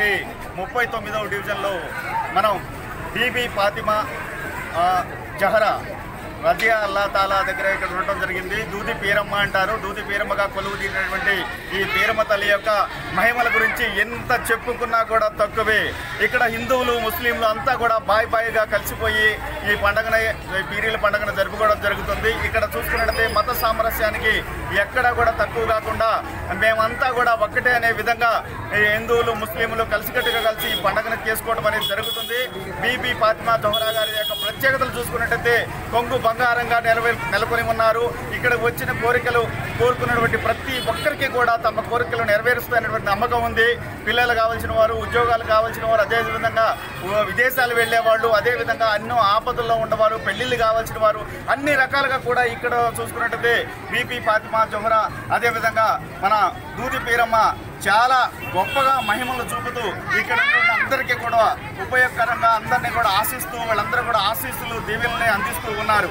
ఉన్నటువంటి ముప్పై తొమ్మిదవ డివిజన్లో మనం బీబీ ఫాతిమా ఆ, జహరా రజియా అల్లా తాలా దగ్గర ఇక్కడ ఉండటం జరిగింది దూది పీరమ్మ అంటారు దూది పీరమ్మగా కొలువు తీరినటువంటి ఈ పీరమ్మ తల్లి యొక్క మహిమల గురించి ఎంత చెప్పుకున్నా కూడా తక్కువే ఇక్కడ హిందువులు ముస్లింలు అంతా కూడా బాయ్ బాయిగా కలిసిపోయి ఈ పండగన ఈ పీరీల పండుగను జరుపుకోవడం జరుగుతుంది ఇక్కడ చూసుకున్నట్లయితే మత సామరస్యానికి ఎక్కడా కూడా తక్కువ కాకుండా మేమంతా కూడా ఒక్కటే అనే విధంగా ఈ హిందువులు ముస్లింలు కలిసికట్టుగా కలిసి ఈ పండుగను చేసుకోవడం అనేది జరుగుతుంది బీబీ ఫాతిమా జోహరా గారి యొక్క ప్రత్యేకతలు చూసుకున్నట్టయితే కొంగు బంగారంగా నెలవే నెలకొని ఉన్నారు ఇక్కడ వచ్చిన కోరికలు కోరుకున్నటువంటి ప్రతి ఒక్కరికి కూడా తమ కోరికలు నెరవేరుస్తాయనేటువంటి నమ్మకం ఉంది పిల్లలు కావాల్సిన వారు ఉద్యోగాలు కావాల్సిన వారు అదే విధంగా ఉ- విదేశాలు వెళ్ళే వాళ్ళు అదే విధంగా ఎన్నో ఆపదల్లో ఉన్నవారు పెళ్లిళ్ళు కావాల్సిన వారు అన్ని రకాలుగా కూడా ఇక్కడ చూసుకున్నట్టయితే బీపీ ఫాతిమా జోహరా అదే విధంగా మన దూది పీరమ్మ చాలా గొప్పగా మహిమలు చూపుతూ ఇక్కడ ఉన్న అందరికీ కూడా ఉపయోగకరంగా అందరినీ కూడా ఆశిస్తూ వాళ్ళందరూ కూడా ఆశీస్సులు దీవెనల్ని అందిస్తూ ఉన్నారు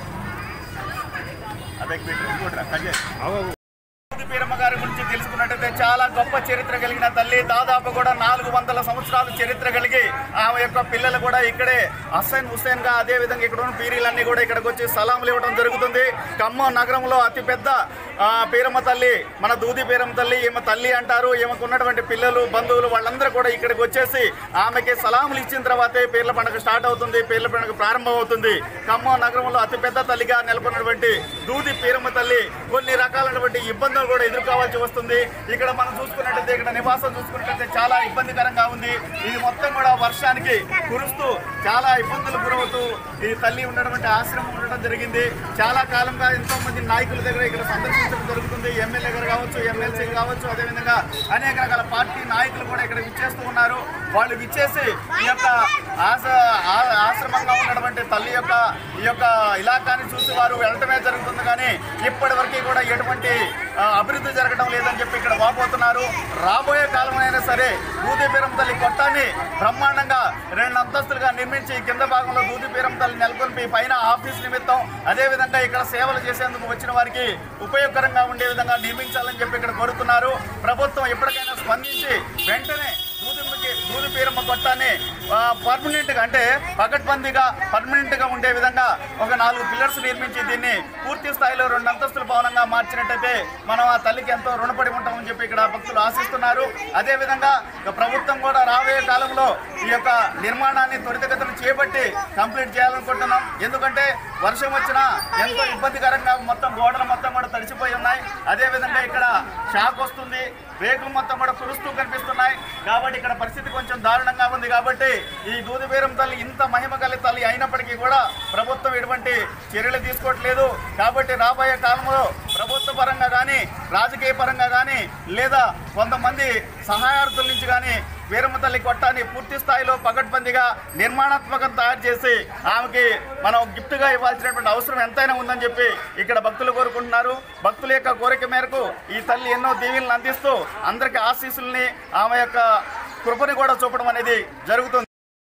అదే ఇంకోటి కట్ చేయి. దూది పీరమ్మ గారి గురించి తెలుసుకున్నట్టయితే చాలా గొప్ప చరిత్ర కలిగిన తల్లి దాదాపు కూడా నాలుగు వందల సంవత్సరాల చరిత్ర కలిగి ఆమె యొక్క పిల్లలు కూడా ఇక్కడే హసైన్ హుస్సేన్ గా అదే విధంగా ఇక్కడ ఉన్న పీరీలన్నీ కూడా ఇక్కడికి వచ్చి సలాములు ఇవ్వడం జరుగుతుంది ఖమ్మం నగరంలో అతిపెద్ద ఆ, పీరమ్మ తల్లి మన దూది పీరమ్మ తల్లి ఈమె తల్లి అంటారు ఈమెకు ఉన్నటువంటి పిల్లలు బంధువులు వాళ్ళందరూ కూడా ఇక్కడికి వచ్చేసి ఆమెకి సలాములు ఇచ్చిన తర్వాతే పీర్ల పండుగ స్టార్ట్ అవుతుంది పీర్ల పండుగ ప్రారంభం అవుతుంది ఖమ్మం నగరంలో అతిపెద్ద తల్లిగా నెలకొన్నటువంటి దూది పీరమ్మ తల్లి కొన్ని రకాలైనటువంటి ఇబ్బందులు కూడా ఎదుర్కోవాల్సి వస్తుంది ఇక్కడ మనం చూసుకున్నట్టయితే ఇక్కడ నివాసం చూసుకున్నట్టయితే చాలా ఇబ్బందికరంగా ఉంది ఇది మొత్తం కూడా వర్షానికి కురుస్తూ చాలా ఇబ్బందులు గురవుతూ ఈ తల్లి ఉన్నటువంటి ఆశ్రమం ఉండడం జరిగింది చాలా కాలంగా ఎంతో మంది నాయకుల దగ్గర ఇక్కడ సందర్శించడం జరుగుతుంది ఎమ్మెల్యే గారు కావచ్చు ఎమ్మెల్సీ కావచ్చు అదేవిధంగా అనేక రకాల పార్టీ నాయకులు కూడా ఇక్కడ విచ్చేస్తూ ఉన్నారు వాళ్ళు విచ్చేసి ఈ యొక్క ఆశ ఆ- ఆశ్రమంగా ఉన్నటువంటి తల్లి యొక్క ఈ యొక్క ఇలాకాని చూసి వారు వెళ్ళటమే జరుగుతుంది కానీ ఇప్పటి వరకు కూడా ఎటువంటి ఆ, అభివృద్ధి జరగడం లేదని చెప్పి ఇక్కడ వాపోతున్నారు రాబోయే కాలమైనా సరే దూదిపీరం తల్లి కొట్టాన్ని బ్రహ్మాండంగా రెండు అంతస్తులుగా నిర్మించి కింద భాగంలో దూదిపీరం తల్లి నెలకొల్పి పైన ఆఫీస్ నిమిత్తం అదేవిధంగా ఇక్కడ సేవలు చేసేందుకు వచ్చిన వారికి ఉపయోగకరంగా ఉండే విధంగా నిర్మించాలని చెప్పి ఇక్కడ కోరుతున్నారు ప్రభుత్వం ఎప్పటికైనా స్పందించి వెంటనే దూదిమ్మకి దూది పీరమ్మ కొట్టాన్ని పర్మనెంట్గా అంటే పకడ్బందీగా పర్మనెంట్గా ఉండే విధంగా ఒక నాలుగు పిల్లర్స్ నిర్మించి దీన్ని పూర్తి స్థాయిలో రెండు అంతస్తుల భవనంగా మార్చినట్టయితే మనం ఆ తల్లికి ఎంతో రుణపడి ఉంటామని చెప్పి ఇక్కడ భక్తులు ఆశిస్తున్నారు అదేవిధంగా ఇక ప్రభుత్వం కూడా రాబోయే కాలంలో ఈ యొక్క నిర్మాణాన్ని త్వరితగతిన చేపట్టి కంప్లీట్ చేయాలనుకుంటున్నాం ఎందుకంటే వర్షం వచ్చినా ఎంతో ఇబ్బందికరంగా మొత్తం గోడలు మొత్తం కూడా తడిసిపోయి ఉన్నాయి అదేవిధంగా ఇక్కడ షాక్ వస్తుంది రేకులు మొత్తం కూడా కురుస్తూ కనిపిస్తున్నాయి కాబట్టి ఇక్కడ పరిస్థితి కొంచెం దారుణంగా ఉంది కాబట్టి ఈ దూదిబేరం తల్లి ఇంత మహిమ గల తల్లి అయినప్పటికీ కూడా ప్రభుత్వం ఎటువంటి చర్యలు తీసుకోవట్లేదు కాబట్టి రాబోయే కాలంలో ప్రభుత్వ పరంగా కానీ రాజకీయ పరంగా కానీ లేదా కొంతమంది సహాయార్థుల నుంచి కానీ వీరమ్మ తల్లి కొట్టాన్ని పూర్తి స్థాయిలో పకడ్బందీగా నిర్మాణాత్మకం తయారు చేసి ఆమెకి మనం గిఫ్ట్గా ఇవ్వాల్సినటువంటి అవసరం ఎంతైనా ఉందని చెప్పి ఇక్కడ భక్తులు కోరుకుంటున్నారు భక్తుల యొక్క కోరిక మేరకు ఈ తల్లి ఎన్నో దీవెనలు అందిస్తూ అందరికీ ఆశీస్సుల్ని ఆమె యొక్క కృపని కూడా చూపడం అనేది జరుగుతుంది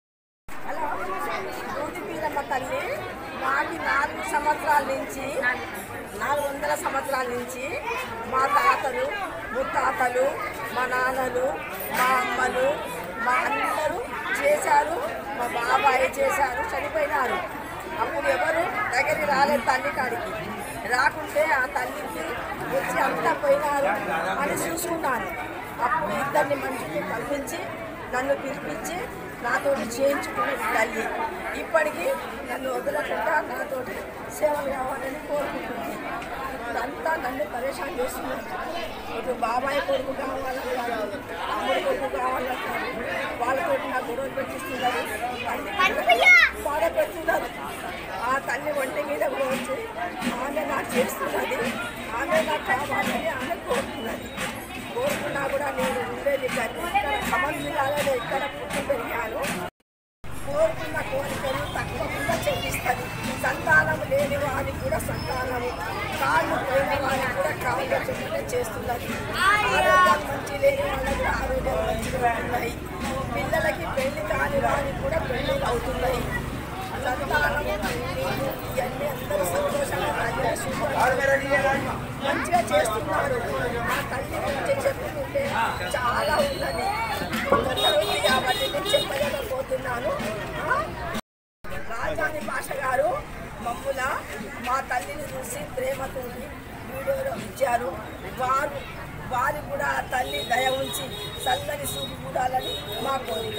దూదిపీరమ్మ తల్లి మాకి నాలుగు సంవత్సరాల నుంచి నాలుగు వందల సంవత్సరాల నుంచి మా తాతలు ముత్తాతలు మా నాన్నలు మా అమ్మలు మా అందరూ చేశారు మా బాబాయ్ చేశారు చనిపోయినారు అప్పుడు ఎవరు దగ్గరికి రాలేదు తల్లి కాడికి రాకుంటే ఆ తల్లికి వచ్చి అంతా పోయినారు అని చూసుకున్నాను అప్పుడు ఇద్దరిని మనుషుల్ని పంపించి నన్ను పిలిపించి నాతోటి చేయించుకునేది తల్లి ఇప్పటికీ నన్ను వదలకుండా నాతోటి సేవలు కావాలని కోరుకుంటుంది ఇప్పుడంతా నన్ను పరేషాన్ చేస్తున్నారు ఇటు బాబాయ్ కొడుకు కావాలంటారు తమ్ముడు కొడుకు కావాలంటారు వాళ్ళతో నా గొడవలు పెట్టిస్తున్నారు తల్లి బాధ పెడుతున్నారు ఆ తల్లి ఒంటి మీద కూడా వచ్చి ఆమె నాకు చేస్తున్నది ఆమె నాకు కావాలని ఆమె కోరుతున్నది కోరుకున్నా కూడా నేను ఉండేది ఇక్కడ ఖమ్మం జిల్లాలో ఇక్కడ పుట్టి పెరిగాను కోరుకున్న కోరికలు తప్పకుండా చెల్లిస్తుంది సంతానం లేని వారికి కూడా సంతానము కాళ్ళు పోయిన వారికి కూడా కాళ్ళు చెప్పుకుంటే చేస్తున్నది ఆరోగ్యం మంచి లేని వాళ్ళకి కూడా ఆరోగ్యం మంచిగా ఉన్నాయి పిల్లలకి పెళ్లి కాని వారికి కూడా పెళ్లిళ్ళు అవుతున్నాయి సంతానము పెళ్లి ఇవన్నీ అందరూ సంతోషంగా ప్రజలు శుభ్రంగా మంచిగా చేస్తున్నారు ఆ తల్లి గురించి చెప్పుకుంటే చాలా ఉన్నది కొందరు తల్లిని చెప్పలేకపోతున్నాను ఆ? రాజధాని భాష గారు మమ్ముల మా తల్లిని చూసి ప్రేమతో వీడియోలో ఇచ్చారు వారు వారి కూడా ఆ తల్లి దయ ఉంచి చల్లని చూపు చూడాలని మా కోరిక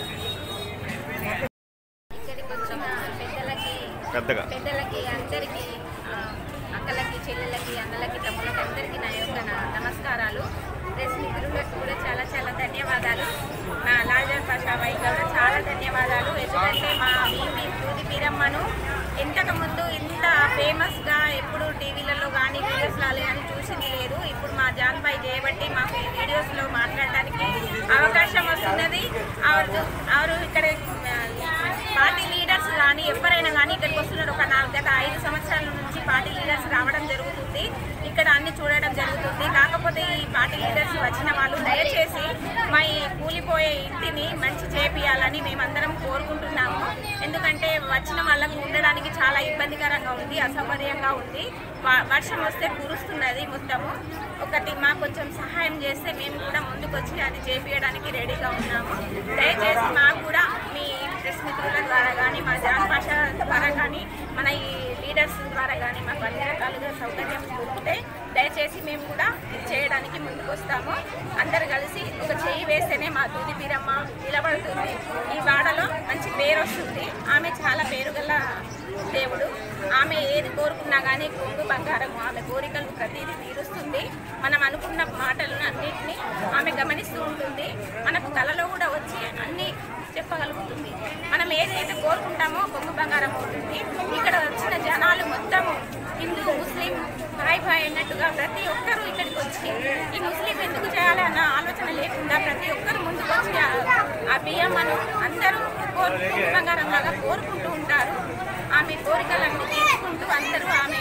ఇక్కడికి వచ్చిన పెద్దలకి పెద్దగా పెద్దలకి అందరికీ ఆ, అక్కలకి చెల్లెలకి అన్నలకి తమ్ములకి అందరికీ నా యొక్క నా- నమస్కారాలు ప్రెస్ మిత్రులకు కూడా చాలా చాలా ధన్యవాదాలు నా లాజర్ పాషా బాయి కూడా చాలా ధన్యవాదాలు ఎందుకంటే మా వీమి దూది బీరమ్మను ఇంతకు ముందు ఇంత ఫేమస్గా ఎప్పుడు టీవీలలో కానీ వీడియోస్లలో కానీ చూసింది లేదు ఇప్పుడు మా జాన్ బాయ్ చేయబట్టి మాకు ఈ వీడియోస్లో మాట్లాడడానికి అవకాశం వస్తున్నది ఆవిడ ఆవిడ ఇక్కడ ఆ, పార్టీ లీడర్స్ కానీ ఎవరైనా కానీ ఇక్కడికి వస్తున్నారు ఒక నాలుగు గత ఐదు సంవత్సరాల నుంచి పార్టీ లీడర్స్ రావడం జరుగుతుంది ఇక్కడ అన్ని చూడడం జరుగుతుంది కాకపోతే ఈ పార్టీ లీడర్స్ వచ్చిన వాళ్ళు దయచేసి మా ఈ కూలిపోయే ఇంటిని మంచి చేపియాలని మేమందరం కోరుకుంటున్నాము ఎందుకంటే వచ్చిన వాళ్ళకు ఉండడానికి చాలా ఇబ్బందికరంగా ఉంది అసౌకర్యంగా ఉంది వ- వర్షం వస్తే కురుస్తున్నది మొత్తము ఒకటి మాకు కొంచెం సహాయం చేస్తే మేము కూడా ముందుకొచ్చి అది చేపించడానికి రెడీగా ఉన్నాము దయచేసి మాకు కూడా మీ ప్రెస్ మిత్రుల ద్వారా కానీ మా జాన్ భాష ద్వారా కానీ మన ఈ లీడర్స్ ద్వారా కానీ మాకు అన్ని రకాలుగా సౌకర్యం దొరికితే దయచేసి మేము కూడా ఇది చేయడానికి ముందుకు వస్తాము అందరు కలిసి ఒక చేయి వేస్తేనే మా దూది బీరమ్మ నిలబడుతుంది ఈ వాడలో మంచి పేరు వస్తుంది ఆమె చాలా పేరు గల దేవుడు ఆమె ఏది కోరుకున్నా కానీ కొంగు బంగారం ఆమె కోరికలు ప్రతిదీ తీరుస్తుంది మనం అనుకున్న మాటలను అన్నింటినీ ఆమె గమనిస్తూ ఉంటుంది మనకు కలలో కూడా వచ్చి అన్ని చెప్పగలుగుతుంది మనం ఏదైతే కోరుకుంటామో కొంగు బంగారం అవుతుంది ఇక్కడ వచ్చిన జనాలు మొత్తము హిందూ ముస్లిం భాయ్ భాయ్ అన్నట్టుగా ప్రతి ఒక్కరూ ఇక్కడికి వచ్చి ఈ ముస్లిం ఎందుకు చేయాలి అన్న ఆలోచన లేకుండా ప్రతి ఒక్కరు ముందుకు వచ్చి ఆ- ఆ బియ్యమ్మను అందరూ కోరు కొంగు బంగారం లాగా కోరుకుంటూ ఉంటారు ఆమె కోరికలన్నీ తీసుకుంటూ అందరూ ఆమె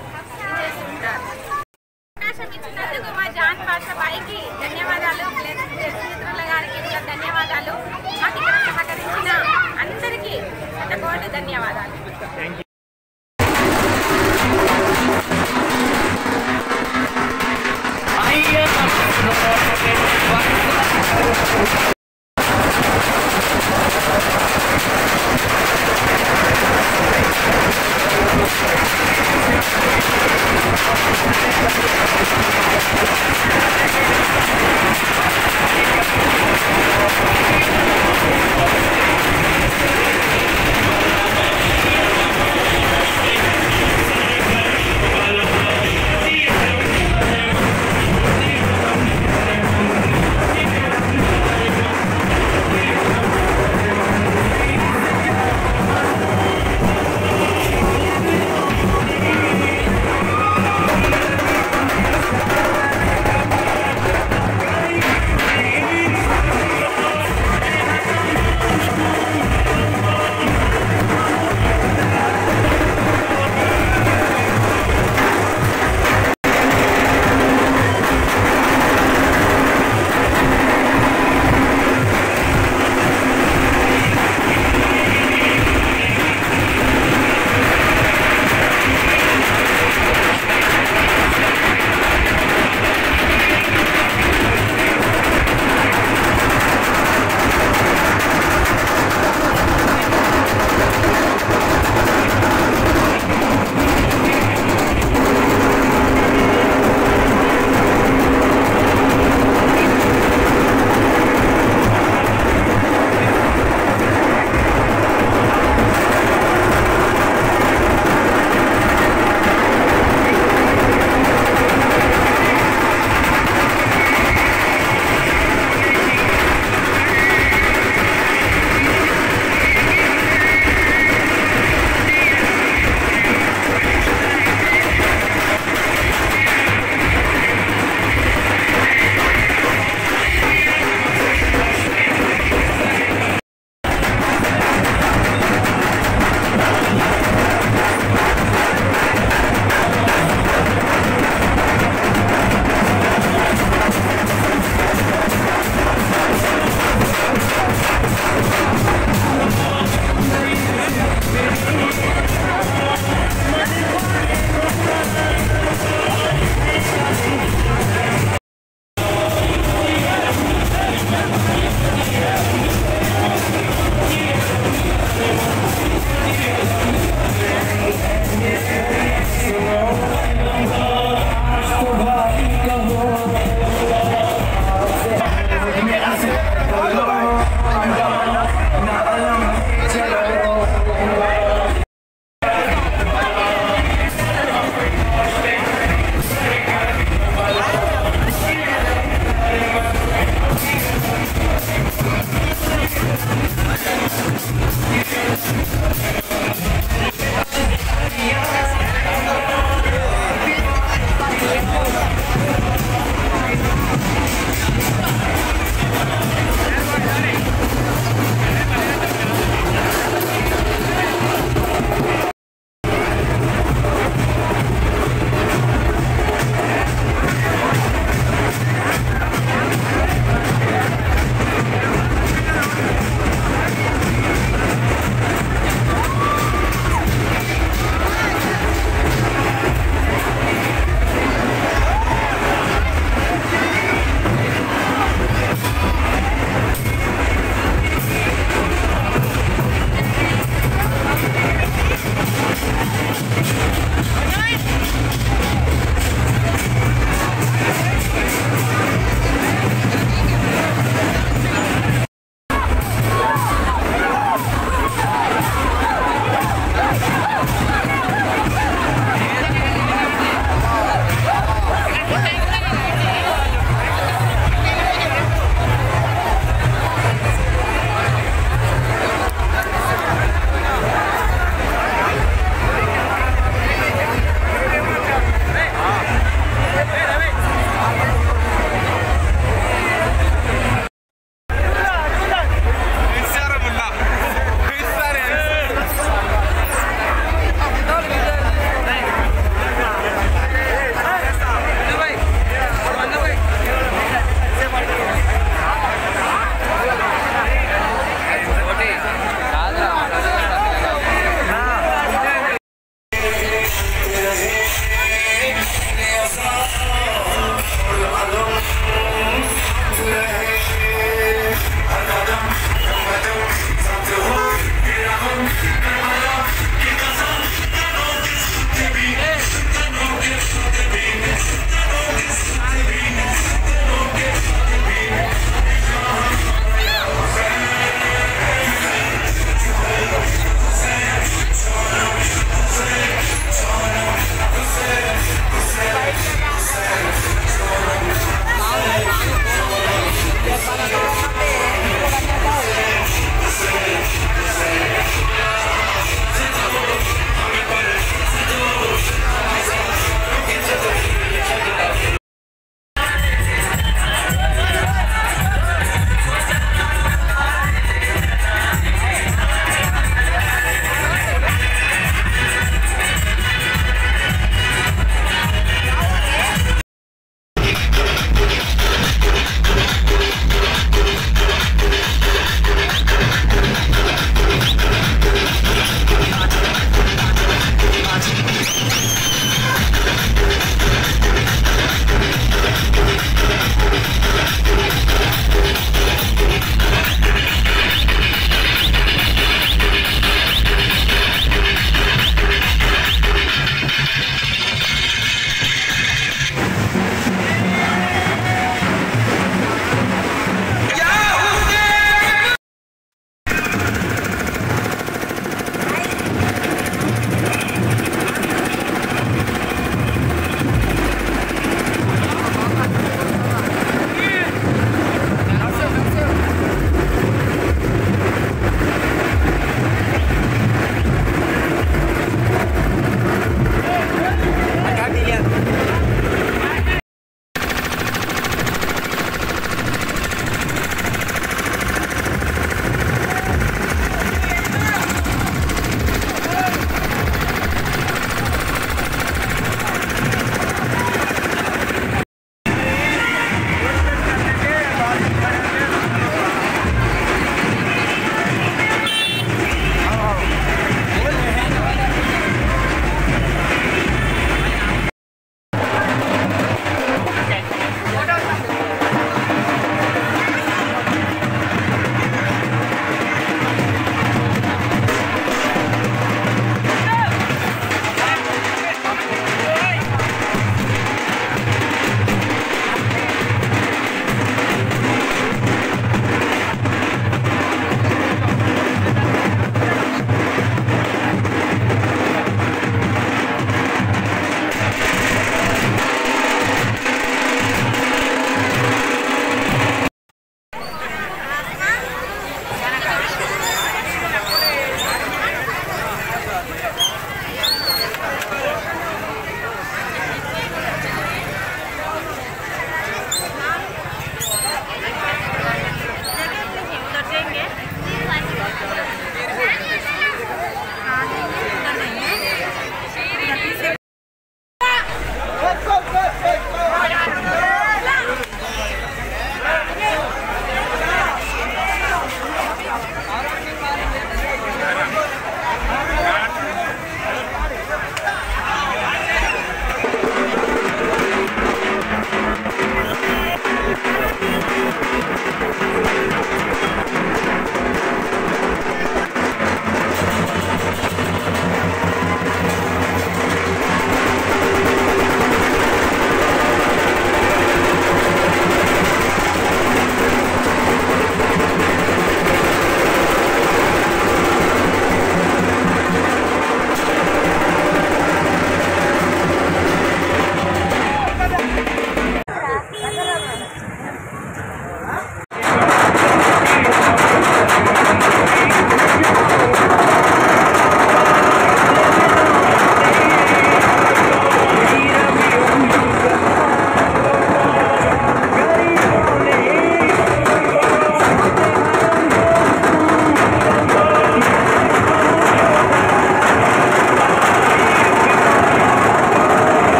చేస్తూ ఉంటారు అవకాశం ఇచ్చినందుకు మా జాన్ భాష బాయికి ధన్యవాదాలు ప్లస్ ప్లస్ మిత్రుల గారికి కూడా ధన్యవాదాలు మాకు ఇక్కడ సహకరించిన అందరికీ కోటి ధన్యవాదాలు